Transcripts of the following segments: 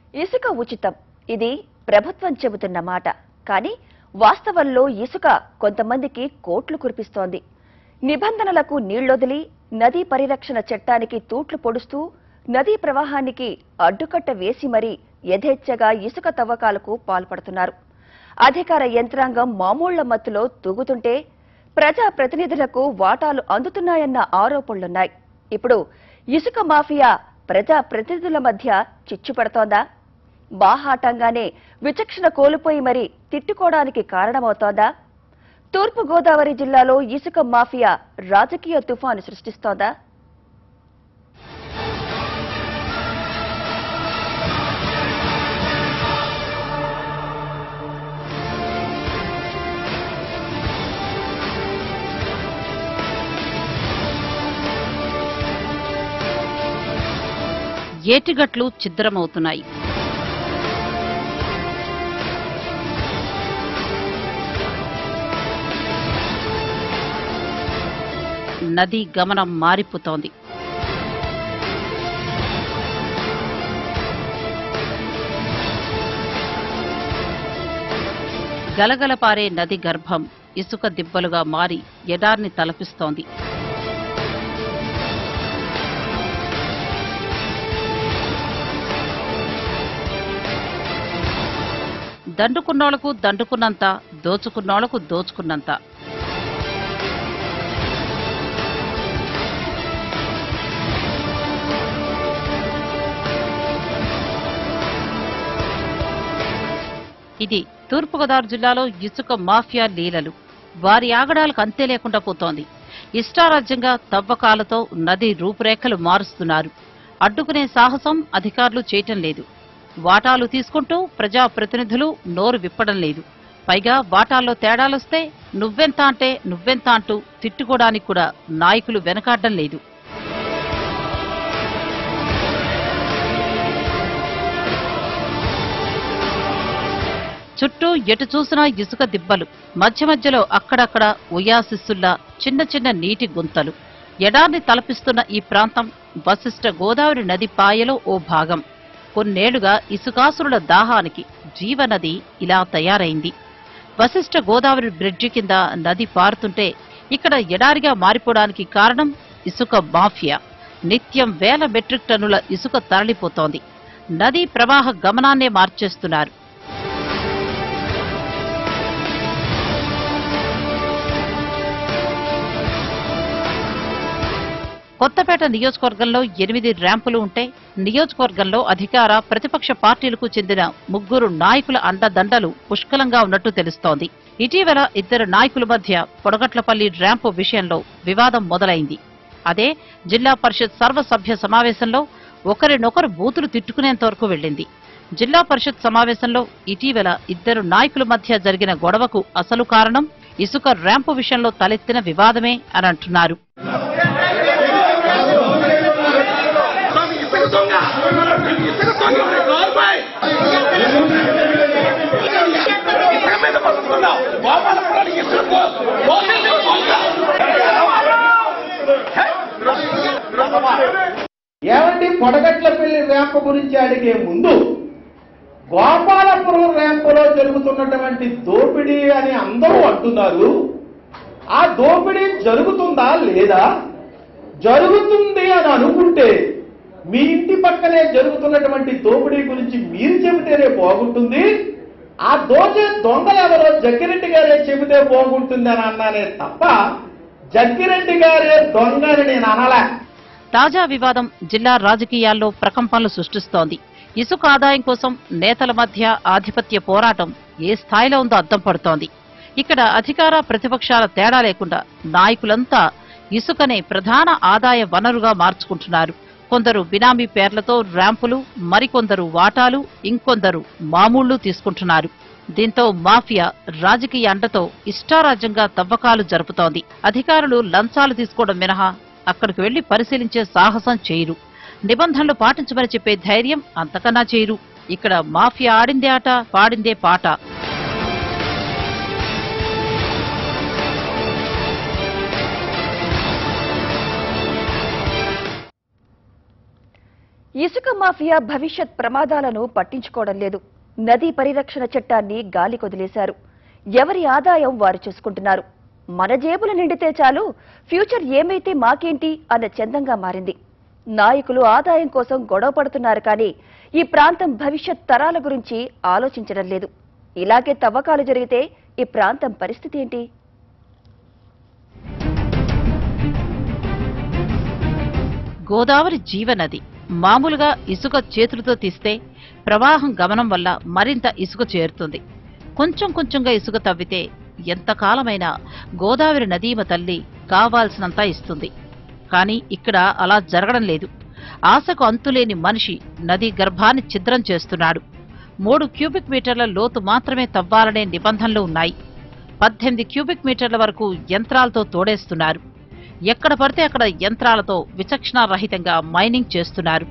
ఇసుక ఉచితం ఇది ప్రభుత్వం చెబుతున్న మాట కానీ వాస్తవంలో ఇసుక కొంతమందికి కోట్లు కురిపిస్తోంది నిబంధనలకు నీళ్లొదిలి నదీ పరిరక్షణ చట్టానికి తూట్లు పొడుస్తూ నదీ ప్రవాహానికి అడ్డుకట్ట వేసి మరీ యథేచ్ఛగా ఇసుక తవ్వకాలకు పాల్పడుతున్నారు అధికార యంత్రాంగం మామూళ్ల మత్తులో తూగుతుంటే ప్రజా ప్రతినిధులకు వాటాలు అందుతున్నాయన్న ఆరోపణలున్నాయి ఇప్పుడు ఇసుక మాఫియా ప్రజా ప్రతినిధుల మధ్య చిచ్చు పడుతోందా బాహాటంగానే విచక్షణ కోల్పోయి మరి తిట్టుకోవడానికి కారణమవుతోందా తూర్పు గోదావరి జిల్లాలో ఇసుక మాఫియా రాజకీయ తుఫాను సృష్టిస్తోందా ఏటిగట్లు ఛిద్రమవుతున్నాయి నది గమనం మారిపోతోంది గలగల పారే నది గర్భం ఇసుక దిబ్బలుగా మారి ఎడార్ని తలపిస్తోంది దండుకున్నోళ్లకు దండుకున్నంత దోచుకున్నోళ్లకు దోచుకున్నంత ఇది తూర్పుగోదావరి జిల్లాలో ఇసుక మాఫియా లీలలు వారి ఆగడాలకు అంతే లేకుండా పోతోంది ఇష్టారాజ్యంగా తవ్వకాలతో నది రూపురేఖలు మారుస్తున్నారు అడ్డుకునే సాహసం అధికారులు చేయటం లేదు వాటాలు తీసుకుంటూ ప్రజా ప్రతినిధులు నోరు విప్పడం లేదు పైగా వాటాల్లో తేడాలొస్తే నువ్వెంత అంటే నువ్వెంత అంటూ తిట్టుకోవడానికి కూడా నాయకులు వెనకాడడం లేదు చుట్టూ ఎటు చూసినా ఇసుక దిబ్బలు మధ్య మధ్యలో అక్కడక్కడ ఉయాసిస్సుల్లా చిన్న చిన్న నీటి గుంతలు ఎడార్ని తలపిస్తున్న ఈ ప్రాంతం వశిష్ట గోదావరి నది పాయలో ఓ భాగం కొన్నేళ్లుగా ఇసుకాసురుల దాహానికి జీవనది ఇలా తయారైంది వశిష్ట గోదావరి బ్రిడ్జి కింద నది పారుతుంటే ఇక్కడ ఎడారిగా మారిపోవడానికి కారణం ఇసుక మాఫియా నిత్యం వేల మెట్రిక్ టన్నుల ఇసుక తరలిపోతోంది నదీ ప్రవాహ గమనాన్నే మార్చేస్తున్నారు కొత్తపేట నియోజకవర్గంలో ఎనిమిది ర్యాంపులు ఉంటే నియోజకవర్గంలో అధికార ప్రతిపక్ష పార్టీలకు చెందిన ముగ్గురు నాయకుల అండదండలు పుష్కలంగా ఉన్నట్టు తెలుస్తోంది ఇటీవల ఇద్దరు నాయకుల మధ్య పొడగట్లపల్లి ర్యాంపు విషయంలో వివాదం మొదలైంది అదే జిల్లా పరిషత్ సర్వసభ్య సమావేశంలో ఒకరినొకరు బూతులు తిట్టుకునేంత వరకు వెళ్ళింది జిల్లా పరిషత్ సమావేశంలో ఇటీవల ఇద్దరు నాయకుల మధ్య జరిగిన గొడవకు అసలు కారణం ఇసుక ర్యాంపు విషయంలో తలెత్తిన వివాదమే అని అంటున్నారు ఇసుక దొంగ ఇసుక దొంగ గోల్బాయ్ ఇసుక మీద బతుకుతున్నావు గోపాలపురానికి ఇసుక పో- పోసేది దొంగ ఏమండి పొడగట్ల పెళ్లి ర్యాంప్ గురించి అడిగే ముందు గోపాలపురం ర్యాంపులో జరుగుతున్నటువంటి దోపిడీ అని అందరూ అంటున్నారు ఆ దోపిడీ జరుగుతుందా లేదా జరుగుతుంది అని అనుకుంటే మీ ఇంటి పక్కనే జరుగుతున్నటువంటి దోపిడీ గురించి మీరు చెబితేనే బాగుంటుంది ఆ దోచే దొంగలు ఎవరో జగ్గిరెడ్డి గారే చెబితే బాగుంటుంది అని అన్నానే తప్ప జగ్గిరెడ్డి గారే దొంగ అని నేను అనలే తాజా వివాదం జిల్లా రాజకీయాల్లో ప్రకంపనలు సృష్టిస్తోంది ఇసుక ఆదాయం కోసం నేతల మధ్య ఆధిపత్య పోరాటం ఏ స్థాయిలో ఉందో అద్దం పడుతోంది ఇక్కడ అధికార ప్రతిపక్షాల తేడా లేకుండా నాయకులంతా ఇసుకనే ప్రధాన ఆదాయ వనరుగా మార్చుకుంటున్నారు కొందరు బినామీ పేర్లతో ర్యాంపులు మరికొందరు వాటాలు ఇంకొందరు మామూళ్లు తీసుకుంటున్నారు దీంతో మాఫియా రాజకీయ అండతో ఇష్టారాజ్యంగా తవ్వకాలు జరుపుతోంది అధికారులు లంచాలు తీసుకోవడం మినహా అక్కడికి వెళ్లి పరిశీలించే సాహసం చేయరు నిబంధనలు పాటించమని చెప్పే ధైర్యం అంతకన్నా చేయరు ఇక్కడ మాఫియా ఆడిందే ఆట పాడిందే పాట ఇసుక మాఫియా భవిష్యత్ ప్రమాదాలను పట్టించుకోవడం లేదు నదీ పరిరక్షణ చట్టాన్ని గాలి కొదిలేశారు ఎవరి ఆదాయం వారు చూసుకుంటున్నారు మన జేబులు నిండితే చాలు ఫ్యూచర్ ఏమైతే మాకేంటి అన్న చందంగా మారింది నాయకులు ఆదాయం కోసం గొడవ పడుతున్నారు కానీ ఈ ప్రాంతం భవిష్యత్ తరాల గురించి ఆలోచించడం లేదు ఇలాగే తవ్వకాలు జరిగితే ఈ ప్రాంతం పరిస్థితి ఏంటి గోదావరి జీవనది మామూలుగా ఇసుక చేతులతో తీస్తే ప్రవాహం గమనం వల్ల మరింత ఇసుక చేరుతుంది కొంచెం కొంచెంగా ఇసుక తవ్వితే ఎంతకాలమైనా గోదావరి నదీమ తల్లి కావాల్సినంత ఇస్తుంది కానీ ఇక్కడ అలా జరగడం లేదు ఆశకు అంతులేని మనిషి నదీ గర్భాన్ని ఛిద్రం చేస్తున్నాడు మూడు క్యూబిక్ మీటర్ల లోతు మాత్రమే తవ్వాలనే నిబంధనలు ఉన్నాయి పద్దెనిమిది క్యూబిక్ మీటర్ల వరకు యంత్రాలతో తోడేస్తున్నారు ఎక్కడ పడితే అక్కడ యంత్రాలతో విచక్షణారహితంగా మైనింగ్ చేస్తున్నారు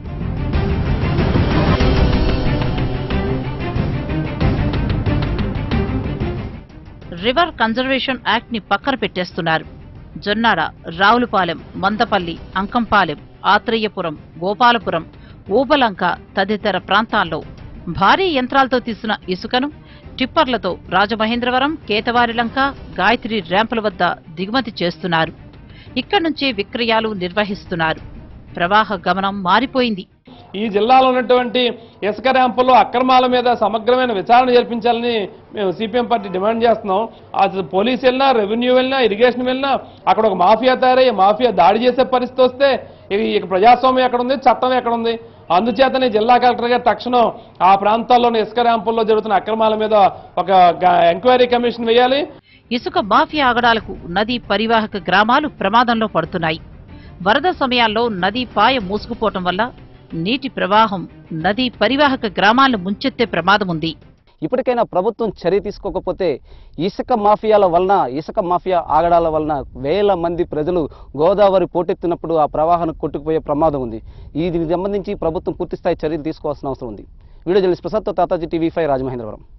రివర్ కన్జర్వేషన్ యాక్ట్ ని పక్కన పెట్టేస్తున్నారు జొన్నాడ రావులపాలెం మందపల్లి అంకంపాలెం ఆత్రేయపురం గోపాలపురం ఊబలంక తదితర ప్రాంతాల్లో భారీ యంత్రాలతో తీసిన ఇసుకను టిప్పర్లతో రాజమహేంద్రవరం కేతవారిలంక గాయత్రి ర్యాంపుల వద్ద దిగుమతి చేస్తున్నారు ఇక్కడి నుంచే విక్రయాలు నిర్వహిస్తున్నారు ప్రవాహ గమనం మారిపోయింది ఈ జిల్లాలో ఉన్నటువంటి ఇసుక ర్యాంపుల్లో అక్రమాల మీద సమగ్రమైన విచారణ జరిపించాలని మేము సిపిఎం పార్టీ డిమాండ్ చేస్తున్నాం అసలు పోలీస్ వెళ్ళినా రెవెన్యూ వెళ్ళినా ఇరిగేషన్ వెళ్ళినా అక్కడ ఒక మాఫియా తయారయ్యి మాఫియా దాడి చేసే పరిస్థితి వస్తే ఇక ఇక ప్రజాస్వామ్యం ఎక్కడ ఉంది చట్టం ఎక్కడ ఉంది అందుచేతనే జిల్లా కలెక్టర్ గారు తక్షణం ఆ ప్రాంతాల్లోని ఇసుక ర్యాంపుల్లో జరుగుతున్న అక్రమాల మీద ఒక గ- ఎంక్వైరీ కమిషన్ వేయాలి ఇసుక మాఫియా ఆగడాలకు నదీ పరివాహక గ్రామాలు ప్రమాదంలో పడుతున్నాయి వరద సమయాల్లో నదీ పాయ మూసుకుపోవటం వల్ల నీటి ప్రవాహం నదీ పరివాహక గ్రామాలను ముంచెత్తే ప్రమాదం ఉంది ఇప్పటికైనా ప్రభుత్వం చర్య తీసుకోకపోతే ఇసుక మాఫియాల వలన ఇసుక మాఫియా ఆగడాల వలన వేల మంది ప్రజలు గోదావరి పోటెత్తినప్పుడు ఆ ప్రవాహాన్ని కొట్టుకుపోయే ప్రమాదం ఉంది ఈ దీనికి సంబంధించి ప్రభుత్వం పూర్తిస్థాయి చర్యలు తీసుకోవాల్సిన అవసరం ఉంది వీడియో జర్నలిస్ట్ ప్రసాద్తో తాతాజీ టీవీ ఫైవ్ రాజమహేంద్రవరం